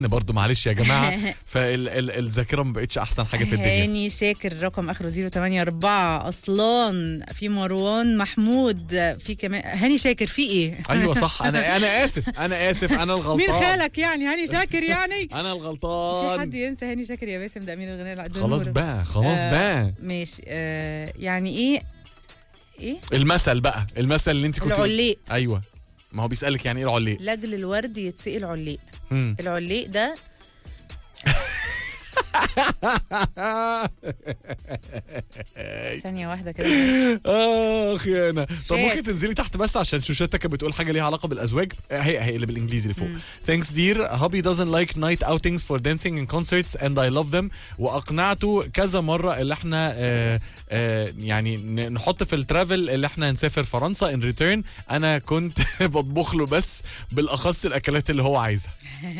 برضو معلش يا جماعه فالذاكره ما بقتش احسن حاجه في الدنيا هاني شاكر رقم اخره 084 اصلان في مروان محمود في كمان هاني شاكر في ايه ايوه صح انا انا اسف انا اسف انا الغلطان مين خالك يعني هاني شاكر يعني انا في حد الغلطان ينسى هاني شاكر يا باسم ده امير الغناء العدل خلاص نور. بقى خلاص آه، بقى ماشي آه يعني ايه ايه المثل بقى المثل اللي انت كنت العليق ايوه ما هو بيسالك يعني ايه العليق لاجل الورد يتسقي العليق مم. العليق ده ثانية واحدة كده اخ يا انا طب شات. ممكن تنزلي تحت بس عشان شوشتك كانت بتقول حاجه ليها علاقه بالازواج آه، هي هي اللي بالانجليزي اللي فوق thanks dear hubby doesn't like night outings for dancing and concerts and I love them واقنعته كذا مره اللي احنا آه آه يعني ن- نحط في الترافل اللي احنا نسافر فرنسا ان ريتيرن انا كنت بطبخ له بس بالاخص الاكلات اللي هو عايزها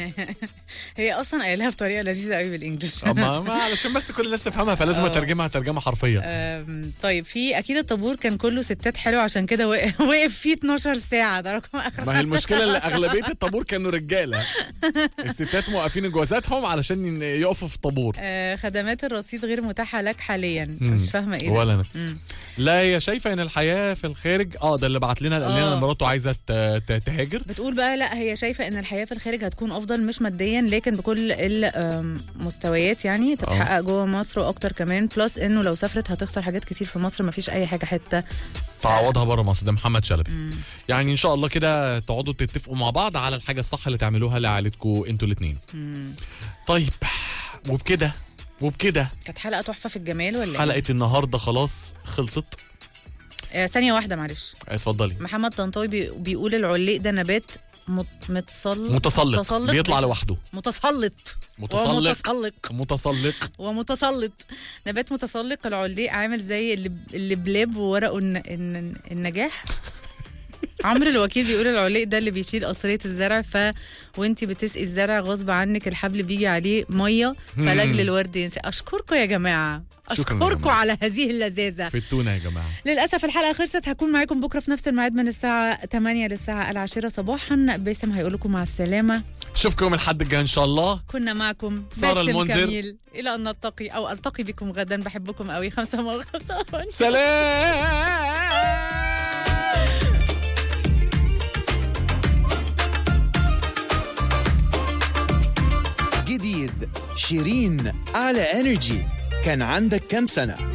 هي اصلا قايلها بطريقة لذيذة قوي بالانجلش أما ما علشان بس كل الناس تفهمها فلازم آه. اترجمها ترجمه حرفيه أم، طيب في اكيد الطابور كان كله ستات حلو عشان كده وقف وقف فيه 12 ساعه ده رقم اخر ما هي المشكله اللي اغلبيه الطابور كانوا رجاله الستات موقفين جوازاتهم علشان ين- يقفوا في الطابور آه، خدمات الرصيد غير متاحه لك حاليا مم. مش فاهمه ايه ده ولا انا مم. لا هي شايفه ان الحياه في الخارج اه ده اللي بعت لنا قال لنا آه. إن مراته عايزه ت- ت- تهاجر بتقول بقى لا هي شايفه ان الحياه في الخارج هتكون افضل مش ماديا لكن بكل المستويات يعني تتحقق جوه مصر واكتر كمان بلس انه لو سافرت هتخسر حاجات كتير في مصر مفيش اي حاجه حته تعوضها بره مصر ده محمد شلبي يعني ان شاء الله كده تقعدوا تتفقوا مع بعض على الحاجه الصح اللي تعملوها لعائلتكم انتوا الاثنين طيب وبكده وبكده كانت حلقه تحفه في الجمال ولا إيه؟ حلقه النهارده خلاص خلصت آه، ثانيه واحده معلش اتفضلي محمد طنطاوي بي- بيقول العليق ده نبات مت- متسلط متسلق بيطلع بي- لوحده متسلط متسلق ومتسلق متسلق ومتسلط نبات متسلق العليق عامل زي اللب- اللبلاب وورقه الن... الن... النجاح عمرو الوكيل بيقول العليق ده اللي بيشيل قصرية الزرع ف وانتي بتسقي الزرع غصب عنك الحبل بيجي عليه ميه فلاجل الورد ينسى اشكركم يا جماعه شكراً يا اشكركم جماعة. على هذه اللذاذه في التونه يا جماعه للاسف الحلقه خلصت هكون معاكم بكره في نفس الميعاد من الساعه 8 للساعه العاشرة صباحا باسم هيقول لكم مع السلامه اشوفكم الحد الجاي ان شاء الله كنا معكم سارة باسم المنذر. كميل الى ان نلتقي او التقي بكم غدا بحبكم قوي خمسة مو خمسة سلام جديد شيرين على انرجي كان عندك كام سنه